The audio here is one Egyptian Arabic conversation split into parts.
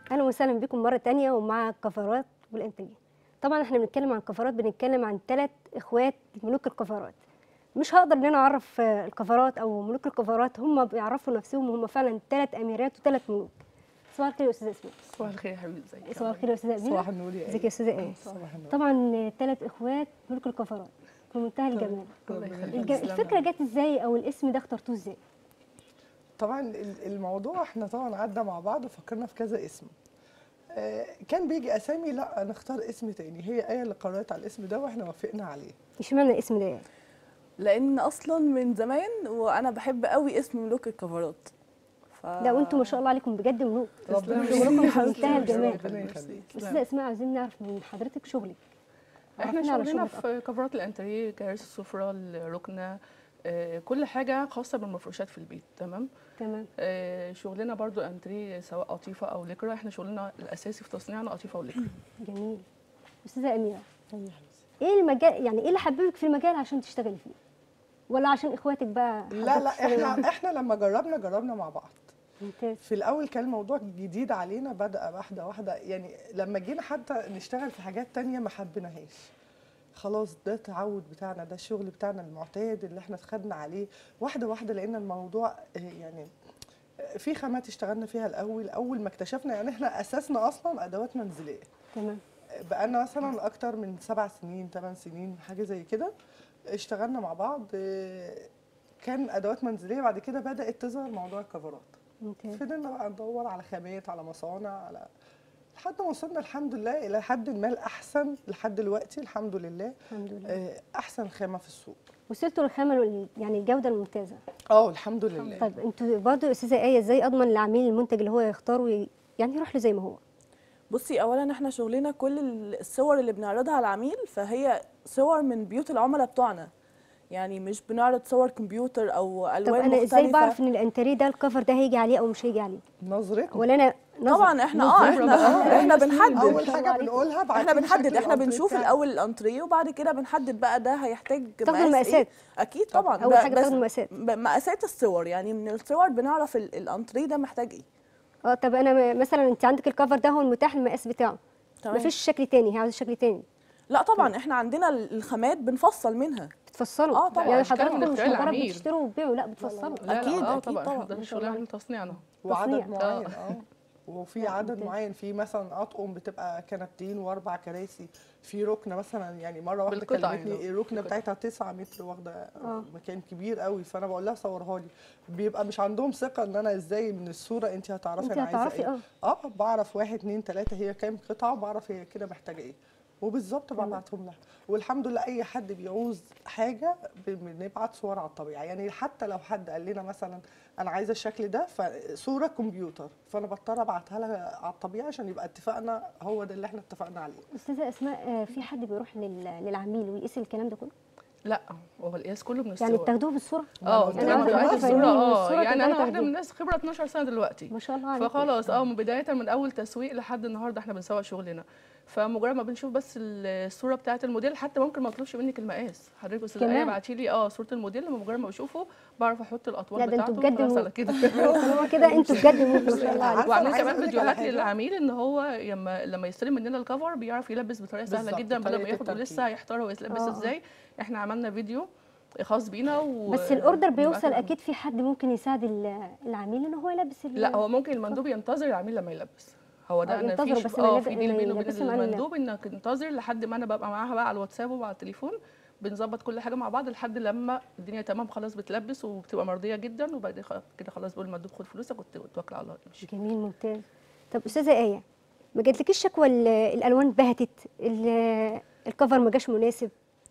اهلا وسهلا بكم مره تانية ومع الكفرات والانتاجيه طبعا احنا بنتكلم عن الكفرات بنتكلم عن ثلاث اخوات ملوك الكفرات مش هقدر ان انا اعرف آه، الكفرات او ملوك الكفرات هم بيعرفوا نفسهم هم فعلا ثلاث اميرات وثلاث ملوك صباح الخير يا استاذه اسماء صباح الخير يا حبيبي ازيك صباح الخير يا استاذه امينه صباح النور يا ازيك يا استاذه ايه صباح النور طبعا ثلاث اخوات ملوك الكفرات في منتهى الجمال الله يخليك الج- تسلم. الفكره جت ازاي او الاسم ده اخترتوه ازاي طبعا ال- الموضوع احنا طبعا عدى مع بعض وفكرنا في كذا اسم آه، كان بيجي اسامي لا نختار اسم تاني هي ايه اللي قررت على الاسم ده واحنا وافقنا عليه اشمعنى الاسم ده يعني لان اصلا من زمان وانا بحب قوي اسم ملوك الكفرات ف... لا وانتم ما شاء الله عليكم بجد ملوك ربنا شغلكم في يخليك. منتهى الجمال ربنا يخليك. استاذه اسماء عايزين نعرف من حضرتك شغلك احنا عرفينا على شغلنا شغلك في كفرات الانتريه كراسي السفره الركنه آه، كل حاجه خاصه بالمفروشات في البيت تمام تمام آه، شغلنا برضو انتريه سواء قطيفه او لكرة احنا شغلنا الاساسي في تصنيعنا قطيفه ولكرة جميل استاذه اميره ايه المجال يعني ايه اللي حببك في المجال عشان تشتغلي فيه ولا عشان اخواتك بقى لا حبوك لا تشتغلي معاهم؟ احنا احنا لما جربنا جربنا مع بعض ممتاز في الاول كان الموضوع جديد علينا بدا واحده واحده يعني لما جينا حتى نشتغل في حاجات تانية ما حبيناهاش خلاص ده التعود بتاعنا ده الشغل بتاعنا المعتاد اللي احنا اتخدنا عليه واحده واحده لقينا الموضوع آه، يعني آه، في خامات اشتغلنا فيها الاول اول ما اكتشفنا يعني احنا اساسنا اصلا ادوات منزليه تمام بقالنا مثلا اكتر من سبع سنين ثمان سنين حاجه زي كده اشتغلنا مع بعض آه، كان ادوات منزليه بعد كده بدات تظهر موضوع الكفرات ممتاز فضلنا بقى ندور على خامات على مصانع على لحد ما وصلنا الحمد لله الى حد ما الاحسن لحد دلوقتي الحمد لله الحمد لله آه، احسن خامه في السوق وصلتوا للخامه وال- يعني الجوده الممتازه اه الحمد لله طيب انتوا برضه يا استاذه ايه ازاي اضمن العميل المنتج اللي هو يختاره ي- يعني يروح له زي ما هو بصي اولا احنا شغلنا كل الصور اللي بنعرضها على العميل فهي صور من بيوت العملاء بتوعنا يعني مش بنعرض صور كمبيوتر او طب الوان انا ازاي مختلفه بعرف ان الانتريه ده الكفر ده هيجي عليه او مش هيجي عليه نظرتنا ولا انا نظر- طبعا احنا اه نظر- احنا احنا بنحدد اول ما شاء الله حاجه عليكم. بنقولها احنا بعتيلي بنحدد شكل احنا الأنتريه بنشوف بتاعك. الاول الانتريه وبعد كده بنحدد بقى ده هيحتاج تاخدوا مقاس المقاسات. إيه؟ اكيد طبعا اول ب- حاجه بس بتاخدوا المقاسات ب- مقاسات الصور يعني من الصور بنعرف ال- الانتريه ده محتاج ايه اه طب انا م- مثلا انت عندك الكفر ده هو المتاح المقاس بتاعه تمام. مفيش شكل تاني هي عاوزه شكل تاني لا طبعا احنا عندنا الخامات بنفصل منها بتفصلوا اه طبعا. يعني أشكال من حضراتكم مش اختيار مجرد العميل. بتشتروا وتبيعوا لا بتفصلوا لا أكيد، لا اه أكيد طبعا طبعا. احنا ده ما شاء شغلنا الله. من تصنيعنا وعدد تصنيع. معين اه وفي لا، عدد ممتاز. معين في مثلا اطقم بتبقى كنبتين واربع كراسي في ركنه مثلا يعني مره واحده بالقطع كلمتني يعني. الركنه بتاعتها 9 متر واخده آه. مكان كبير قوي فانا بقول لها صورها لي بيبقى مش عندهم ثقه ان انا ازاي من الصوره انت هتعرفي انت انا عايزه هتعرفي ايه اه اه بعرف واحد اتنين تلاته هي كام قطعه وبعرف هي كده محتاجه ايه وبالظبط ببعتهم لها والحمد لله اي حد بيعوز حاجه بنبعت صور على الطبيعه يعني حتى لو حد قال لنا مثلا انا عايزه الشكل ده فصوره كمبيوتر فانا بضطر ابعتها لها على الطبيعه عشان يبقى اتفقنا هو ده اللي احنا اتفقنا عليه استاذه اسماء آه، في حد بيروح لل- للعميل ويقيس الكلام ده كله لا هو القياس كله من يعني الصور بتاخدوه بالصوره اه أنا طبعا عاوزة دلوقتي أعرف الصوره إن اه الصورة يعني تبقى انا واحده تاخديه. من الناس خبره 12 سنه دلوقتي ما شاء الله عليكم فخلاص اه من بدايه من اول تسويق لحد النهارده احنا بنسوق شغلنا فمجرد ما بنشوف بس الصوره بتاعه الموديل حتى ممكن ما اطلبش منك المقاس حضرتك استاذ كمان؟ ايه ابعتي لي اه صوره الموديل لما مجرد ما بشوفه بعرف احط الاطوال لا، ده انتوا بتاعته بجد خلاص مو- على كده طالما كده انتوا بجد ممكن ما شاء الله عليكم عارفة وعاملين أنا عايزة كمان أقول لك فيديوهات على حاجة؟ للعميل ان هو لما لما يستلم مننا الكفر بيعرف يلبس بطريقه سهله بالظبط، جدا بدل ما طريقة ياخد التركيب. ولسه هيحتار هو يلبس آه. ازاي احنا عملنا فيديو خاص بينا و بس الاوردر بيوصل ونبعته اكيد في حد ممكن يساعد ال- العميل ان هو يلبس ال- لا هو ممكن المندوب ينتظر العميل لما يلبس هو ده آه، انا ينتظروا في بس ش- ما اه يلب- في ديل ما بينه وبين يلبسهم على ال- المندوب انك تنتظر لحد ما انا ببقى معاها بقى على الواتساب وعلى التليفون بنظبط كل حاجه مع بعض لحد لما الدنيا تمام خلاص بتلبس وبتبقى مرضيه جدا وبعد خ- كده خلاص بقول المندوب خد فلوسك وت- وتوكل على الله امشي جميل ممتاز طب استاذه ايه ما جاتلكيش شكوى ال- الالوان بهتت ال- الكفر ما جاش مناسب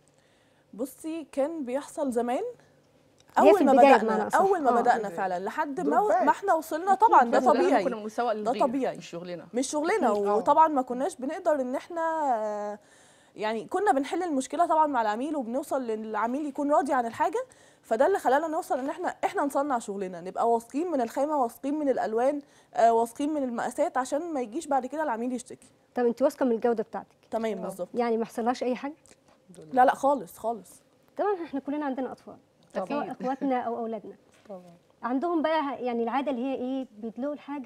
بصي كان بيحصل زمان هي في اول ما البداية بمعنى بدانا أصح. اول ما آه. بدانا فعلا لحد ما دروبات. ما احنا وصلنا طبعا ده بس لما طبيعي كنا بنسوق للغير طبيعي. مش شغلنا مش شغلنا أكيد. آه. وطبعا ما كناش بنقدر ان احنا آه، يعني كنا بنحل المشكله طبعا مع العميل وبنوصل للعميل يكون راضي عن الحاجه فده اللي خلانا نوصل ان احنا احنا نصنع شغلنا نبقى واثقين من الخامه واثقين من الالوان آه، واثقين من المقاسات عشان ما يجيش بعد كده العميل يشتكي طب انت واثقه من الجوده بتاعتك تمام بالظبط يعني ما يحصلهاش اي حاجه لا لا خالص خالص طبعا احنا كلنا عندنا اطفال أكيد. سواء اخواتنا او اولادنا طبعا عندهم بقى يعني العاده اللي هي ايه بيدلقوا الحاجه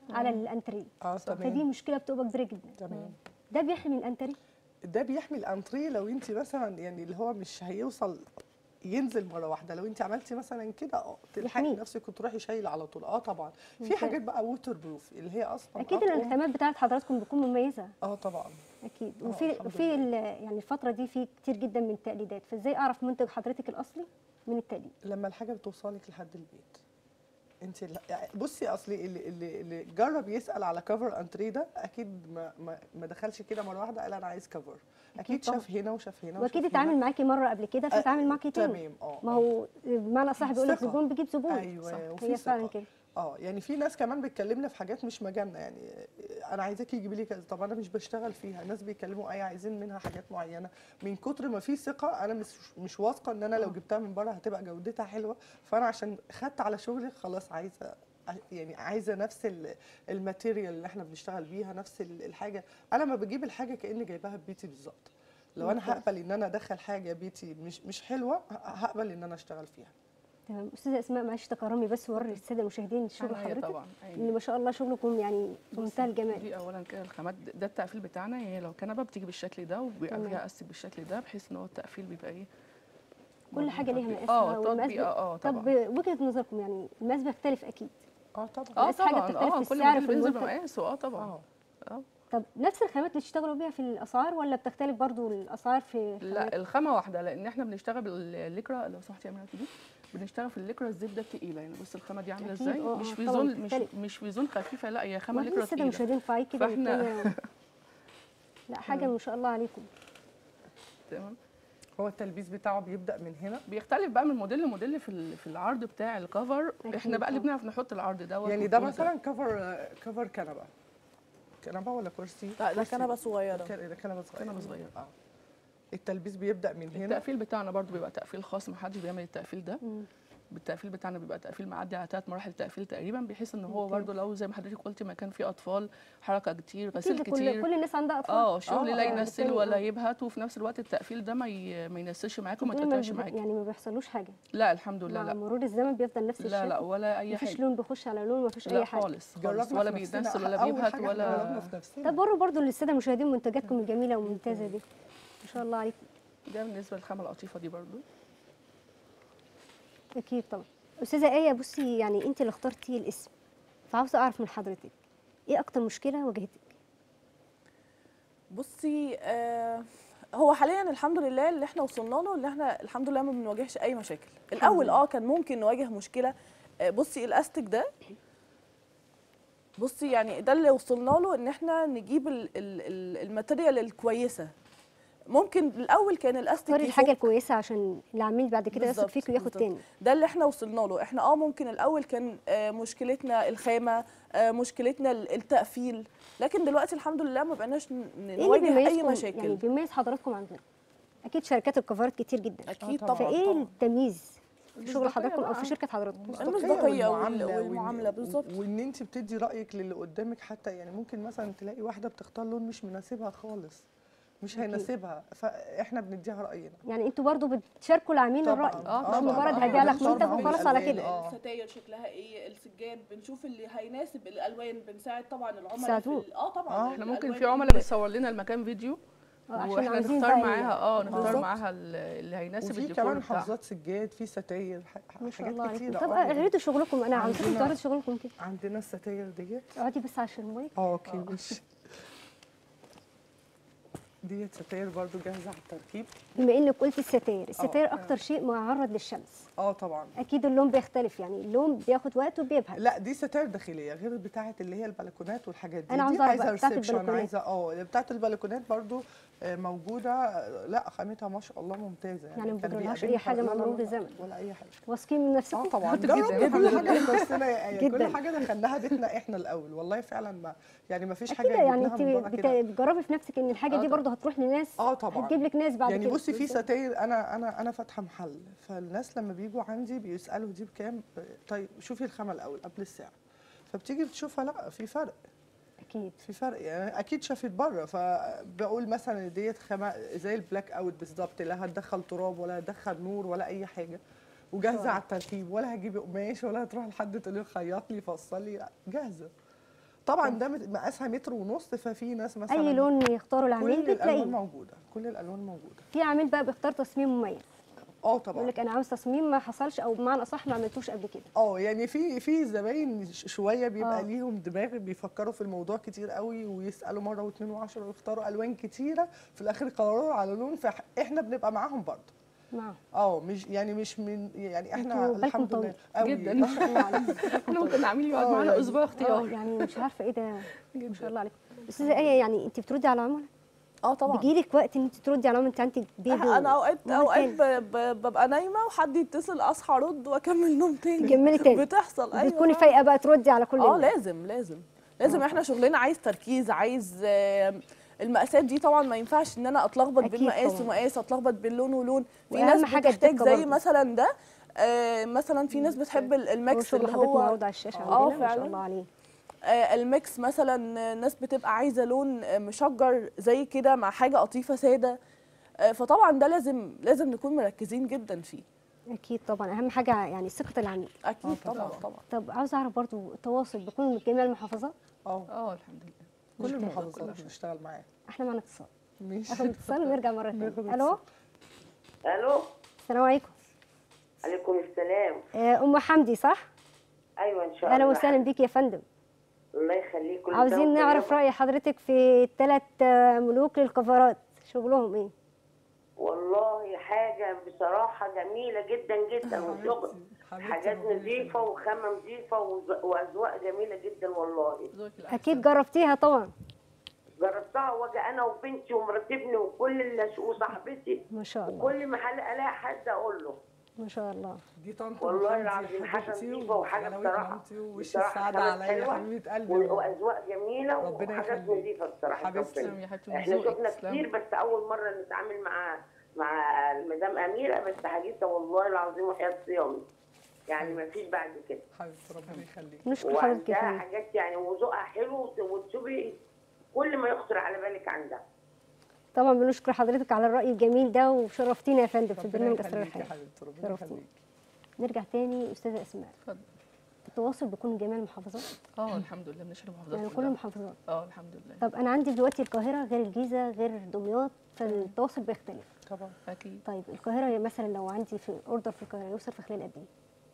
على الانتريه اه فدي تمام مشكله بتبقى كبيره جدا تمام ده بيحمي الانتريه ده بيحمي الانتريه لو انت مثلا يعني اللي هو مش هيوصل ينزل مره واحده لو انت عملتي مثلا كده اه تلحقي يحميه. نفسك وتروحي شايله على طول اه طبعا في ممتاز. حاجات بقى ووتر بروف اللي هي اصلا اكيد أطقم. الخامات بتاعت حضراتكم بتكون مميزه اه طبعا اكيد آه، وفي الحمد وفي ال- يعني الفتره دي في كتير جدا من التقليدات فازاي اعرف منتج حضرتك الاصلي من التقليد لما الحاجه بتوصلك لحد البيت انت ال- يعني بصي اصلي اللي, اللي, اللي جرب يسال على كفر انتري ده اكيد ما ما, ما دخلش كده مره واحده قال انا عايز كفر اكيد طبعا. شاف هنا وشاف هنا واكيد وشاف اتعامل هنا. معاكي مره قبل كده فاتعامل معاكي تاني تمام اه ما آه. هو بمعنى صح بيقول لك ثقة. زبون بيجيب زبون ايوه صح وفي هي فعلا ثقة. كده اه يعني في ناس كمان بتكلمنا في حاجات مش مجالنا يعني انا عايزاكي يجيبي لي كذا طب انا مش بشتغل فيها ناس بيكلموا اي عايزين منها حاجات معينه من كتر ما في ثقه انا مش مش واثقه ان انا لو جبتها من بره هتبقى جودتها حلوه فانا عشان خدت على شغلي خلاص عايزه يعني عايزه نفس ال- الماتيريال اللي احنا بنشتغل بيها نفس ال- الحاجه انا ما بجيب الحاجه كاني جايباها ببيتي بالظبط لو انا ممتاز. هقبل ان انا ادخل حاجه بيتي مش مش حلوه ه- هقبل ان انا اشتغل فيها تمام استاذه اسماء معلش تكرمي بس وري الساده المشاهدين شغل عينيا حضرتك طبعا ان عينيا. ما شاء الله شغلكم يعني في منتهى الجمال دي اولا كده الخامات ده التقفيل بتاعنا هي لو كنبه بتيجي بالشكل ده وبيبقى تمام. فيها استك بالشكل ده بحيث ان هو التقفيل بيبقى ايه كل حاجه ليها تطبيق. مقاسها اه والمقاس تطبيق اه طب طبعا وجهه نظركم يعني المقاس بيختلف اكيد اه طبعا اه بس حاجة طبعا بتختلف اه في كل السعر موديل في بينزل المنتج. بمقاسه اه طبعا اه اه طب نفس الخامات اللي بتشتغلوا بيها في الاسعار ولا بتختلف برضو الاسعار في لا الخامات؟ الخامه واحده لان احنا بنشتغل بالليكرا لو سمحتي يا امينه تيجي بنشتغل في الليكرا الزبده التقيله يعني بص الخامه دي عامله أكيد، ازاي آه، مش آه، في طبعاً زون مش بتختلف. مش في زون خفيفه لا هي خامه وبعدين ليكرا الساده تقيله المشاهدين فايق كده فإحنا- والدنيا- لا حاجه ما شاء الله عليكم تمام هو التلبيس بتاعه بيبدا من هنا بيختلف بقى من موديل لموديل في ال- في العرض بتاع الكفر أكيد احنا بقى اللي طبعاً. بنعرف نحط العرض دوت يعني ده والكوزة. مثلا كفر كفر كنبه كنبه ولا كرسي لا ده كرسي. كنبه صغيره كن- ده كنبه صغيره كنبة صغيرة. اه التلبيس بيبدا من هنا التقفيل بتاعنا برضو بيبقى تقفيل خاص محدش بيعمل التقفيل ده مم. بالتقفيل بتاعنا بيبقى تقفيل معدي على ثلاث مراحل تقفيل تقريبا بحيث ان هو ممتاز. برضو لو زي ما حضرتك قلتي مكان فيه اطفال حركه كتير غسيل اكيد كل كتير كل الناس عندها اطفال اه الشغل آه، لا آه، ينسل بالتالي ولا آه. يبهت وفي نفس الوقت التقفيل ده ما ي- ما ينسلش معاكي وما بتقولي ما يتقطعش بيب- معاكي يعني ما بيحصلوش حاجه لا الحمد لله مع لا مرور الزمن بيفضل نفس الشكل لا لا ولا اي مفيش حاجه لون بيخش على لون مفيش لا اي حاجه خالص خالص جربنا ولا في نفسنا. بينسل ولا أول بيبهت حاجة إحنا ولا جربنا في نفسنا طب وروا برضو للساده المشاهدين منتجاتكم الجميله والممتازه دي ما شاء الله عليكم ده بالنسبه للخامه اللطيفه دي برضو اكيد طبعا استاذه ايه بصي يعني انت اللي اخترتي الاسم فعاوزه اعرف من حضرتك ايه اكتر مشكله واجهتك بصي آه هو حاليا الحمد لله اللي احنا وصلنا له اللي احنا الحمد لله ما بنواجهش اي مشاكل الاول اه كان ممكن نواجه مشكله آه بصي الاستيك ده بصي يعني ده اللي وصلنا له ان احنا نجيب ال- ال- ال- الماتيريال الكويسه ممكن الاول كان الاستيك اختاري الحاجه يفك. الكويسه عشان العميل بعد كده يثق بالظبط، فيك وياخد بالظبط. تاني ده اللي احنا وصلنا له احنا اه ممكن الاول كان آه مشكلتنا الخامه آه مشكلتنا ال- التقفيل لكن دلوقتي الحمد لله ما بقيناش ن- ايه اللي نواجه اي بيميزكم مشاكل يعني بيميز حضراتكم عندنا اكيد شركات الكفرات كتير جدا اكيد طبعاً. طبعا فايه طبعاً. التمييز في شغل المصداقية حضراتكم او بقى. في شركه حضراتكم المصداقية وال- والمعاملة وإن- والمعاملة بالظبط. وان انت بتدي رايك للي قدامك حتى يعني ممكن مثلا تلاقي واحده بتختار لون مش مناسبها خالص مش أكيد. هيناسبها فاحنا بنديها راينا يعني انتوا برضو بتشاركوا العميل طبعاً. الراي آه، مش طبعاً. مجرد آه، هبيع لك بنختار منتج معاهم وخلاص على الألوان. كده آه. الستاير شكلها ايه السجاد بنشوف اللي هيناسب الالوان بنساعد طبعا العملاء تساعدوه. في ال- اه طبعا آه. احنا ممكن الألوان في عملاء اللي- بتصور لنا المكان فيديو آه، عشان واحنا عاوزين نختار بقى ال- معاها اه نختار بالظبط. معاها ال- اللي هيناسب وفي الديكور كمان بتاعها حافظات سجاد في ستاير ح- ما شاء حاجات الله عليكم كتيره طب آه، يعني اعرضوا شغلكم انا عاوزاكم عندنا- تعرضوا شغلكم كده عندنا الستاير ديت اقعدي بس عشان المايك اه اوكي ماشي ديت ستاير برضو جاهزه على التركيب بما انك قلتي الستاير الستاير اكتر شيء معرض للشمس اه طبعا اكيد اللون بيختلف يعني اللون بياخد وقت وبيبهت لا دي ستاير داخليه غير بتاعه اللي هي البلكونات والحاجات دي أنا دي عاوزة أعرف عايزه بقى بتاعة ريسبشن البلكونات. عايزه اه بتاعه البلكونات برضو آه، موجوده آه، لا خامتها ما شاء الله ممتازه يعني ما كان بتجرالهاش بيقابلني أي حاجة لا، مع لا، مرور لا، الزمن. ولا اي حاجه واثقين من نفسكم اه طبعا جدا. جربنا كل الحمد حاجه بنفسنا يعني جدا. كل حاجه دخلناها بيتنا احنا الاول والله فعلا ما يعني ما فيش اكيد حاجه يعني جبناها انت من بره بت- كده بتجربي في نفسك ان الحاجه آه دي طبعاً. برضه هتروح لناس اه طبعا هتجيب لك ناس بعد يعني كده بصي في ستاير انا انا انا فاتحه محل فالناس لما بيجوا عندي بيسالوا دي بكام طيب شوفي الخامه الاول قبل السعر فبتيجي بتشوفها لا في فرق اكيد في فرق يعني اكيد شافت بره فبقول مثلا ديت خامه زي البلاك اوت بالظبط لا هتدخل تراب ولا هتدخل نور ولا اي حاجه وجاهزه طبعاً. على التركيب ولا هجيب قماش ولا هتروح لحد تقول لي خيط لي فصل لي لا جاهزه طبعا ده مت- مقاسها متر ونص ففي ناس مثلا اي لون يختاروا العميل كل الالوان بتلاقيه موجوده كل الالوان موجوده في عميل بقى بيختار تصميم مميز اه يقول طبعا لك انا عاوز تصميم ما حصلش او بمعنى اصح ما عملتوش قبل كده اه يعني في في زباين ش- شويه بيبقى آه. ليهم دماغ بيفكروا في الموضوع كتير قوي ويسالوا مره واثنين وعشرة ويختاروا الوان كتيره في الاخر يقرروا على لون فاحنا بنبقى معاهم برضه نعم اه مش يعني مش من يعني احنا انتوا بالكم الحمد طويل. لله قوي جدا. ما شاء الله عليكم احنا ممكن العميل يقعد آه، معانا يعني- اسبوع اه اختيار يعني مش عارفه ايه ده ما شاء جدا الله عليكم استاذه ايه يعني انت بتردي على العملاء اه طبعا بيجيلك وقت ان انت تردي على العملاء انت عندك بيبي انا اوقات وماما اوقات تاني. ب- ب- ببقى نايمه وحد يتصل اصحى ارد واكمل نوم تاني تكملي تاني. بتحصل ايوه بتكوني فعلا. فايقه بقى تردي على كل اه الناس. لازم لازم لازم احنا شغلنا عايز تركيز عايز آه، المقاسات دي طبعا ما ينفعش ان انا اتلخبط أكيد بين مقاس طبعاً. ومقاس اتلخبط بين لون ولون في وأهم ناس حاجة بتحتاج الدقة زي برضه. مثلا ده آه، مثلا في ناس بتحب ال- هو الميكس شغل اللي حضرتك هو معروض على الشاشه آه، عندنا ما شاء فعلاً. الله عليه آه، الميكس مثلا آه، ناس بتبقى عايزه لون آه، مشجر زي كده مع حاجه قطيفه ساده آه، فطبعا ده لازم لازم نكون مركزين جدا فيه اكيد طبعا اهم حاجه يعني ثقه العميل اكيد آه، طبعا طبعاً. طبعا طب عاوزه اعرف برضو التواصل بيكون من جميع المحافظات اه اه الحمد لله كل مشكلة. المحافظات بنشتغل معاها احنا معانا اتصال ماشي اخد اتصال ونرجع مره ناخد ثانيه الو الو السلام عليكم عليكم السلام آه، ام حمدي صح ايوه ان شاء الله اهلا وسهلا بيك يا فندم الله يخليك كل سنة عاوزين وأنت نعرف طيبة. راي حضرتك في الثلاث ملوك للكفرات شغلهم ايه والله حاجه بصراحه جميله جدا جدا وشغل حبيبتي حاجات ربنا نظيفه وخامه نظيفه وز- واذواق جميله جدا والله ذوقك الأحسن. اكيد جربتيها طبعا جربتها واجي انا وبنتي ومرات ابني وكل اللي وصاحبتي ما شاء الله وكل محل الاقي حد اقول له ما شاء الله دي طنط والله محمدي العظيم حاجة حبيبتي نظيفة وحاجة وغلاوة بصراحة. مامتي ووش بصراحة السعادة خامات عليا حلوة حبيبة قلبي و- واذواق جميله ربنا وحاجات يخليك. نظيفه بصراحه حبيبتي. ربنا. تسلم يا حبيبتي احنا وذوقك شفنا تسلم. كتير بس اول مره نتعامل مع مع المدام اميره بس حاجتها والله العظيم وحياه صيامي يعني ما فيش بعد كده حبيبتي ربنا يخليك نشكر حضرتك يا وعندها فندم حاجات يعني وذوقها حلو وت- وتشوفي كل ما يخطر على بالك عندها طبعا بنشكر حضرتك على الراي الجميل ده وشرفتينا يا فندم في ربنا برنامج اسرار يخليك يا الحياه حبيبتي ربنا شرفتينا. يخليك نرجع تاني استاذه اسماء اتفضل. التواصل بيكون من جميع المحافظات اه الحمد لله بنشهر المحافظات يعني كل كلها. المحافظات اه الحمد لله طب انا عندي دلوقتي القاهره غير الجيزه غير دمياط فالتواصل بيختلف طبعا اكيد طيب القاهره مثلا لو عندي في اوردر في القاهره يوصل في خلال قد ايه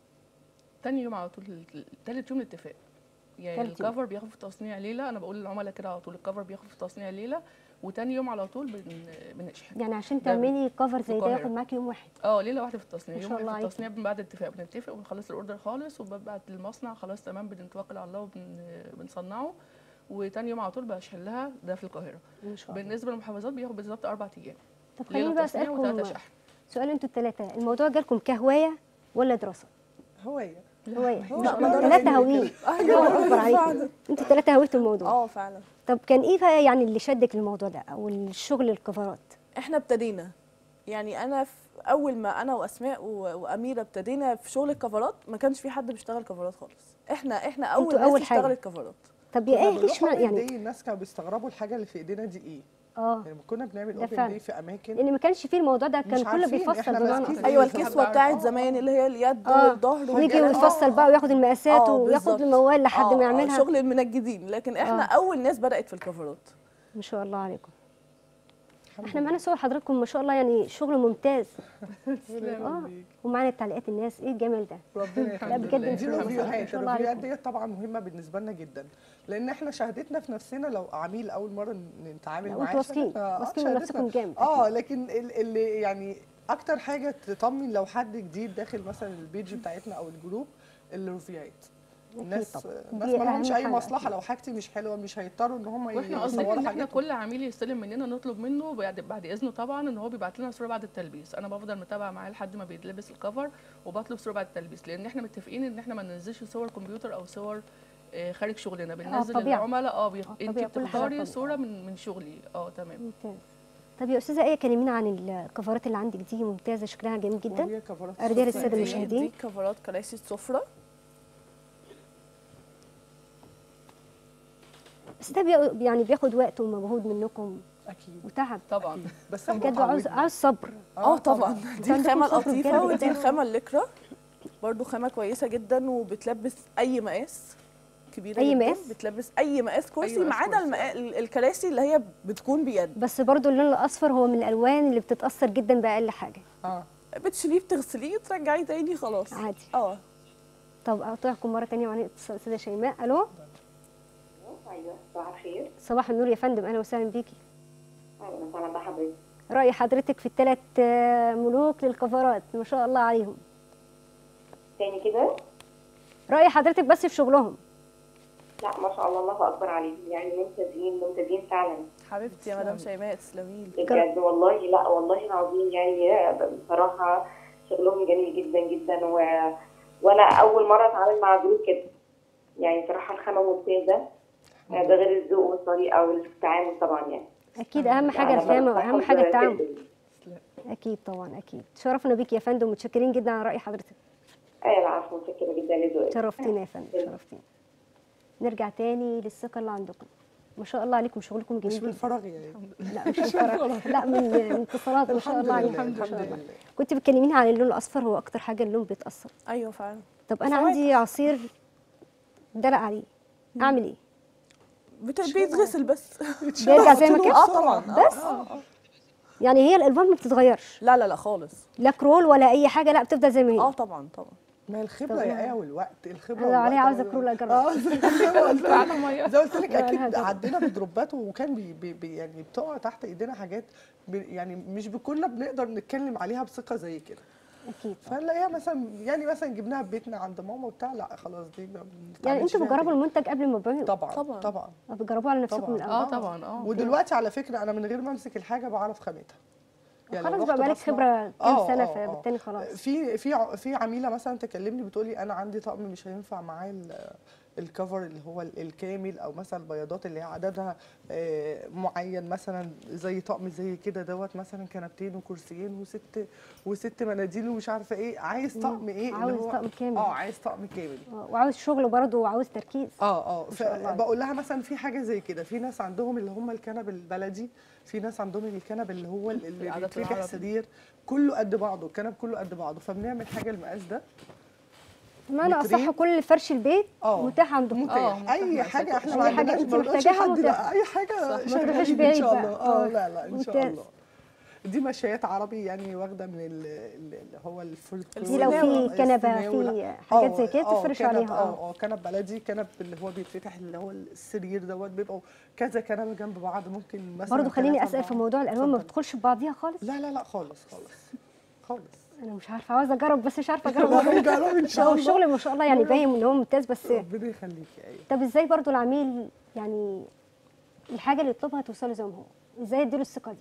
تاني يوم على طول تالت يوم الاتفاق يعني تالت يوم. الكفر بياخد في تصنيع ليله انا بقول للعملاء كده على طول الكفر بياخد في تصنيع ليله وتاني يوم على طول بن... بنشحن يعني عشان ده تعملي كفر زي ده القاهرة. ياخد معاكي يوم واحد اه ليله واحده في التصنيع ما يوم شاء واحد الله في عليكي. التصنيع بعد اتفاق بنتفق وبنخلص الاوردر خالص وببعت للمصنع خلاص تمام بنتوكل على الله وبنصنعه وتاني يوم على طول بشحن لها ده في القاهره ما شاء الله بالنسبه للمحافظات بياخد بالظبط اربع ايام طب ليله خليني بقى تصنيع وثلاثه اسالكم شحن سؤال انتوا الثلاثه الموضوع جالكم كهوايه ولا دراسه هوايه هوايه هو لا شغل ثلاثه جميل هاويين الله اكبر عليكم انتوا ثلاثه هويتوا الموضوع اه فعلا طب كان ايه بقى يعني اللي شدك للموضوع ده او الشغل الكفرات احنا ابتدينا يعني انا في اول ما انا واسماء و- واميره ابتدينا في شغل الكفرات ما كانش في حد بيشتغل كفرات خالص احنا احنا اول انتوا ناس أول حاجة. اشتغلت كفرات طب كنا يا ايه ليش بنروح ما open يعني day الناس كانوا بيستغربوا الحاجه اللي في ايدينا دي ايه اه يعني لما كنا بنعمل ده اوبن فعلا. داي في اماكن لان ما كانش فيه الموضوع ده كان مش كله عارفين، بيفصل إحنا بمعنى ماسكين أصح. ايوه إيه؟ الكسوه آه، بتاعت آه، زمان اللي هي اليد اه والظهر ويجي والكلام. ويفصل بقى وياخد المقاسات آه، وياخد بالظبط. الموال لحد آه، ما آه، يعملها شغل المنجدين لكن احنا آه. اول ناس بدات في الكفرات ما شاء الله عليكم الحمد احنا لله. معانا صور حضراتكم ما شاء الله يعني شغل ممتاز تسلم اه ليك. ومعانا تعليقات الناس ايه الجمال ده ربنا لا يخليك بجد لله. دي ما شاء الله. ما الريفيوهات شاء الله الريفيوهات عليكم ديت طبعا مهمه بالنسبه لنا جدا لان احنا شهادتنا في نفسنا لو عميل اول مره ن- نتعامل لا، معاه وانتوا واثقين شهادتنا- آه، واثقين من شهادتنا- نفسكم جامد اه لكن ال- اللي يعني اكتر حاجه تطمن لو حد جديد داخل مثلا البيج بتاعتنا او الجروب الريفيوهات الناس طبعاً. الناس دي ما لهمش أهم اي حاجة مصلحه أكيد. لو حاجتي مش حلوه مش هيضطروا ان هم واحنا قصدنا يصوروا ان احنا حاجاتهم. كل عميل يستلم مننا نطلب منه بعد, بعد اذنه طبعا ان هو بيبعت لنا صوره بعد التلبيس انا بفضل متابعه معاه لحد ما بيتلبس الكفر وبطلب صوره بعد التلبيس لان احنا متفقين ان احنا ما ننزلش صور كمبيوتر او صور آه، خارج شغلنا بننزل طبيعة. للعملاء اه بيخ... آه، انت طبيعة، كل حاجة بتختاري طبيعة. صوره من من شغلي اه تمام ممتاز طب يا استاذه ايه كلمينا عن الكفرات اللي عندك دي ممتازه شكلها جميل جدا وهي كفرات أرديها الصوت. للسادة دي- المشاهدين. دي كفرات كراسي السفره بس ده بي- يعني بياخد وقت ومجهود منكم اكيد وتعب طبعا أكيد. بس احنا بجد عاوز اتعودنا. عاوز صبر اه طبعا دي عندكم الخامه صبر اللطيفه بجد ودي جدا. الخامه الليكرا برضو خامه كويسه جدا وبتلبس اي مقاس كبيره أي جداً، مقاس؟ بتلبس اي مقاس كرسي مقاس ما عدا كرسي. المقا- ال- الكراسي اللي هي بتكون بيد بس برضو اللون الاصفر هو من الالوان اللي بتتاثر جدا باقل حاجه اه بتشيليه بتغسليه ترجعيه تاني خلاص عادي اه طب اقطعكم مره تانية وعليكم اتصال استاذه شيماء الو ايوه صباح الخير صباح النور يا فندم اهلا وسهلا بيكي اهلا وسهلا بحضرتك راي حضرتك في الثلاث ملوك للكفرات ما شاء الله عليهم تاني كده راي حضرتك بس في شغلهم لا ما شاء الله الله اكبر عليهم يعني ممتازين ممتازين فعلا حبيبتي يا مدام شيماء تسلمي لي بجد والله لا والله العظيم يعني بصراحه شغلهم جميل جدا جدا و... وانا اول مره اتعامل مع جروب كده يعني صراحه الخامه ممتازه ده غير الذوق والطريقه والتعامل طبعا يعني اكيد اهم حاجه أنا الخامه واهم بحب حاجه التعامل جداً. اكيد طبعا اكيد شرفنا بيك يا فندم ومتشكرين جدا على راي حضرتك ايوه العفو متشكره جدا لذوقك شرفتينا يا فندم شرفتينا نرجع تاني للثقه اللي عندكم ما شاء الله عليكم شغلكم مش جميل من جدا الفراغ يعني لا مش من فراغ. لا من من اتصالات ما شاء الحمد الله لله عليكم ما الحمد شاء الله لله كنت بتكلميني عن اللون الاصفر هو اكتر حاجه اللون بيتاثر ايوه فعلا طب انا فواكه. عندي عصير دلق عليه اعمل ايه بت- بيتغسل بس بيرجع زي ما كان اه طبعا بس يعني هي الالوان ما بتتغيرش لا لا لا خالص لا كرول ولا اي حاجه لا بتفضل زي ما هي اه طبعا طبعا ما هي الخبره يا ايه والوقت الخبره انا لو عليها والوقت عاوزه هو- كرول اجرب اه زي ما قلت لك على ميه زي ما قلت لك لا، اكيد لا، عدينا بدروبات وكان بي بي بي يعني بتقع تحت ايدينا حاجات بي يعني مش بكلنا بنقدر نتكلم عليها بثقه زي كده اكيد فنلاقيها مثلا يعني مثلا جبناها بيتنا عند ماما وبتاع لا خلاص دي ما يعني بنتعاملش انتوا فيها بتجربوا تاني. المنتج قبل ما تبيعوه طبعا طبعاً. طبعا بتجربوه على نفسكم طبعاً. من اه الاول طبعا اه ودلوقتي على فكره انا من غير ما امسك الحاجه بعرف خامتها لو خلاص رحت بقى بقالك مصنع- خبره آه، كام سنه آه، آه. فبالتالي خلاص في في ع- في عميله مثلا تكلمني بتقولي انا عندي طقم مش هينفع معاه ال- الكفر اللي هو ال- الكامل او مثلا البياضات اللي هي عددها آه، معين مثلا زي طقم زي كده دوت مثلا كنبتين وكرسيين وست وست مناديل ومش عارفه ايه عايز طقم ايه عاوز اللي هو طقم كامل. اه عايز طقم كامل آه، وعاوز شغل برضه وعاوز تركيز اه اه ما شاء الله. فبقول لها مثلا في حاجه زي كده في ناس عندهم اللي هم الكنب البلدي في ناس عندهم الكنب اللي هو ال- اللي العدد بيتفتح العربي. سرير كله قد بعضه الكنب كله قد بعضه فبنعمل حاجه المقاس ده بمعنى اصح مترين. كل فرش البيت اه متاح عندكم متاح آه، متاح اي مقاسات حاجه احنا أي ما حاجة عندناش أنت ما نقولش محتاجاها لحد متاح. لا اي حاجه ما شغالين تروحيش ان بعيد شاء بقى. الله اه آه. لا لا ان شاء ممتاز. الله دي مشايات عربي يعني واخده من ال- ال- اللي هو الفول دي لو في كنبه في حاجات زي كده تفرش عليها اه اه اه كنب بلدي كنب اللي هو بيتفتح اللي هو السرير دوت بيبقوا كذا كنبه جنب بعض ممكن مثلا برضه خليني ثلاثة، اسال في أربعة. موضوع الالوان ما اتفضل. بتدخلش في بعضيها خالص لا لا لا خالص خالص خالص انا مش عارفه عاوزه اجرب بس مش عارفه اجرب نجرب ان شاء هو الله الشغل ما شاء الله يعني باين ان هو ممتاز بس ربنا يخليكي ايوه طب ازاي برضو العميل يعني الحاجه اللي يطلبها توصله زي ما هو ازاي اديله الثقه دي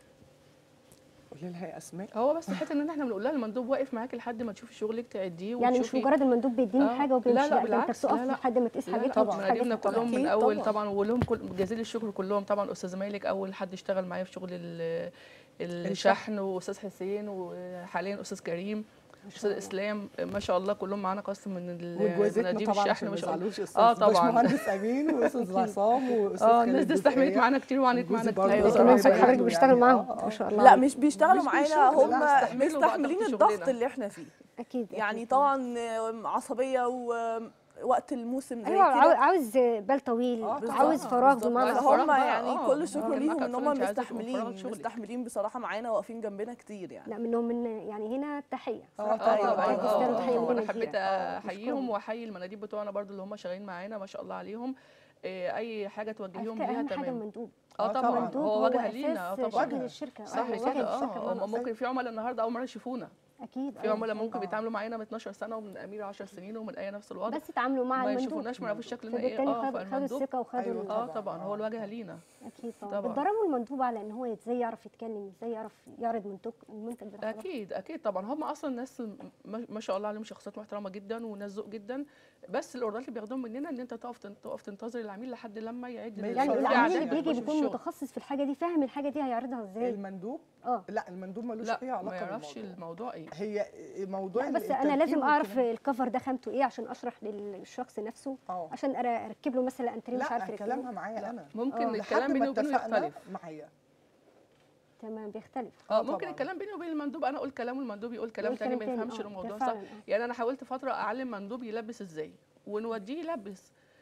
قولي لها يا اسماء هو بس حته ان احنا بنقول لها المندوب واقف معاكي لحد ما تشوفي شغلك تعديه يعني مش وتشوفي- مجرد المندوب بيديني آه، حاجه وبيمشي لا، لا، ده انت بالعكس، بتقف لا، لا. لحد ما تقيس لا حاجتك لا وتشوف مناديبنا حاجتك كلهم من أكيد اول طبعاً. طبعا ولهم كل جزيل الشكر كلهم طبعا استاذ مالك اول حد اشتغل معايا في شغل ال- الشحن واستاذ حسين وحاليا استاذ كريم استاذ اسلام ما شاء الله كلهم معانا قسم من ال- وجوازتنا مناديب طبعا الشحن عشان ما ما شاء الله يزعلوش استاذ اه طبعا باشمهندس امين واستاذ عصام واستاذ اه خالد الناس دي استحملت دقيقة. معانا كتير وعانت وجوزي معانا برضه كتير ايوه الله كمان يبارك حضرتك له بيشتغل يعني. معاهم آه، ما آه. شاء الله لا مش بيشتغلوا مش معانا بيشتغلوا، هم لا، استحملوا بعض مستحملين في الضغط شغلنا. اللي احنا فيه اكيد يعني أكيد. طبعا عصبيه ووقت الموسم زي ايوه عاو- كده عاوز بال طويل آه، طبعاً. عاوز فراغ بالظبط. بمعنى عايز أصح. فراغ فهم بقى، يعني آه. كل الشكر كان ليهم معاك ان أطفال، هم أنت عايزة تبقى مفرغة مستحملين لشغلك. مستحملين بصراحه معانا واقفين جنبنا كتير يعني لا منهم من يعني هنا تحيه آه، صراحة طبعاً، أيوة، طبعاً. أكيد يستاهلوا آه، تحيه آه، مننا وانا كبيرة. حبيت آه، احييهم نشكرهم. واحيي المناديب بتوعنا برضو اللي هم شغالين معانا ما شاء الله عليهم إيه، اي حاجه على توجهيهم فكره ليها اهم حاجه تمام المندوب اه آه، طبعا طبعاً. المندوب هو وجه أساس لينا آه شغل طبعا الشركه صح أيوة، كده وجه الشركه اه بمعنى هم أصح. ممكن في عملاء النهارده اول مره يشوفونا اكيد في أيوة. عملاء ممكن آه. بيتعاملوا معانا من 12 سنه ومن اميره 10 سنين ومن اي نفس الوضع بس اتعاملوا مع ما المندوب يشوفوناش ما يعرفوش شكلنا ايه فبالتالي اه خد- خدوا فالمندوب الثقه وخدوا أيوة ال- اه طبعاً، طبعا هو آه. الواجهه لينا اكيد طبعا طبعاً. بتدربوا المندوب على ان هو ازاي يعرف يتكلم ازاي يعرف يعرض منتج المنتج بتاعه اكيد اكيد طبعا هم اصلا ناس م- ما ما شاء الله عليهم شخصيات محترمه جدا وناس ذوق جدا بس الاوردرات اللي بياخدوهم مننا ان انت تقف تن- تقف تنتظر العميل لحد لما يعد ما ال- يعني في العميل عدد اللي يعني بيجي يخش في بيكون الشغل. متخصص في الحاجه دي فاهم الحاجه دي هيعرضها ازاي المندوب اه لا المندوب ملوش لا اي ما علاقه يعرفش بالموضوع الموضوع ايه هي موضوع لا بس انا التركيب لازم اعرف والكلام. الكفر ده خامته ايه عشان اشرح للشخص نفسه اه عشان أر- اركب له مثلا انتريه مش عارف لا يركبه كلامها معايا انا ممكن آه. الكلام لحد بيني ما وبينه اتفقنا يختلف معايا تمام بيختلف اه آه ممكن طبعاً. الكلام بيني وبين المندوب انا اقول كلام والمندوب يقول كلام يقول تاني ما كلام تاني، يفهمش آه، ده الموضوع صح فعلاً، آه. يعني انا حاولت فتره اعلم مندوب يلبس ازاي ونوديه يلبس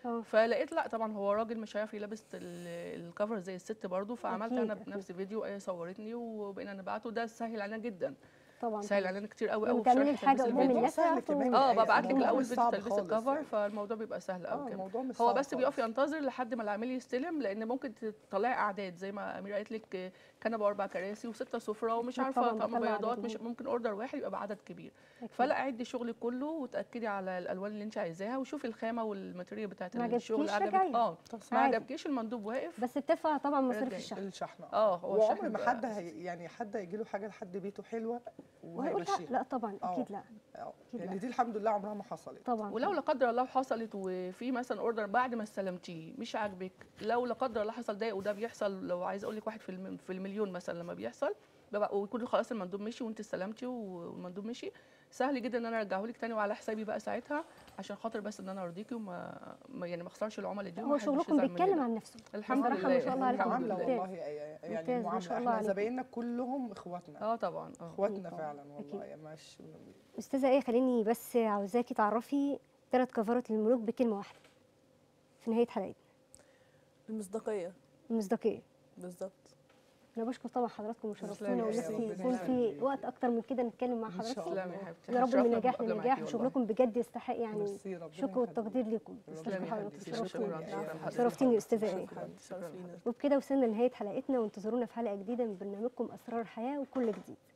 اه فلقيت لا طبعا هو راجل مش هيعرف يلبس ال- الكفر زي الست برضه فعملت أكيد، انا أكيد. بنفسي فيديو هي صورتني وبقينا نبعته ده سهل علينا جدا طبعا سهل علينا كتير قوي قوي وتعملي في شرح الحاجه تلبيس قدام الفيديو. الناس سهل يعرفوا كمان. اه يعني ببعت لك الموضوع الاول مش فيديو صعب تلبيس خالص الكفر يعني. فالموضوع بيبقى سهل اه قوي كمان الموضوع مش هو صعب بس بيقف خالص. ينتظر لحد ما العميل يستلم لان ممكن تطلعي اعداد زي ما اميره قالت لك كنبه واربع كراسي وسته سفره ومش أكيد عارفه طبعاً طقم بطلع بياضات عدد مش مهم. ممكن اوردر واحد يبقى بعدد كبير أكيد. فلا عدي شغلك كله وتاكدي على الالوان اللي انت عايزاها وشوفي الخامه والماتيريال بتاعت ما الشغل عجبكيش عجبك رجعي. اه ما عادي. عجبكيش المندوب واقف بس بتدفع طبعا مصاريف رجعي. الشحن الشحن اه هو وعمر الشحن ما بقى حد أساسي. هي يعني حد هيجي له حاجه لحد بيته حلوه وهيقول لا وهيمشيها لا طبعا آه. اكيد لا آه. أكيد يعني لا. دي الحمد لله عمرها ما حصلت طبعا ولو لا قدر الله حصلت وفي مثلا اوردر بعد ما استلمتيه مش عاجبك لو لا قدر الله حصل ضايق وده بيحصل لو عايز اقول لك واحد في الم- في المليون مثلا لما بيحصل ببقى ويكون خلاص المندوب مشي وانت استلمتي والمندوب مشي سهل جدا ان انا ارجعه لك تاني وعلى حسابي بقى ساعتها عشان خاطر بس ان انا ارضيكي وما ما- يعني ما اخسرش العملاء دي هو ومحدش شغلكم يزعل بيتكلم مننا. عن نفسه الحمد بصراحة لله ما شاء الله عليكم المعامله ممتاز. والله يعني ممتاز، ما المعامله شاء الله احنا عليكم. زبايننا كلهم اخواتنا اه طبعا اه اخواتنا طبعاً. فعلا أكيد. والله مش استاذه ايه خليني بس عاوزاكي تعرفي ثلاث كفرات للملوك بكلمه واحده في نهايه حلقتنا المصداقيه المصداقيه بالظبط انا بشكر طبعا حضراتكم وشرفتونا تسلمي يا ونفسي رب. يكون في وقت اكتر من كده نتكلم مع إن شاء حضراتكم الله. تسلمي يا حبيبتي يا رب شرفنا من نجاح بالمقابلة لنجاح معاكي والله. وشغلكم بجد يستحق يعني ميرسي، ربنا شكر يخليك. والتقدير لكم ربنا بشكر يخليك. حضرتك شكراً. شرفتوني شكراً. شرفتيني يا استاذه ايه شكراً. شرف لينا وبكده وصلنا لنهايه حلقتنا وانتظرونا في حلقه جديده من برنامجكم اسرار الحياه وكل جديد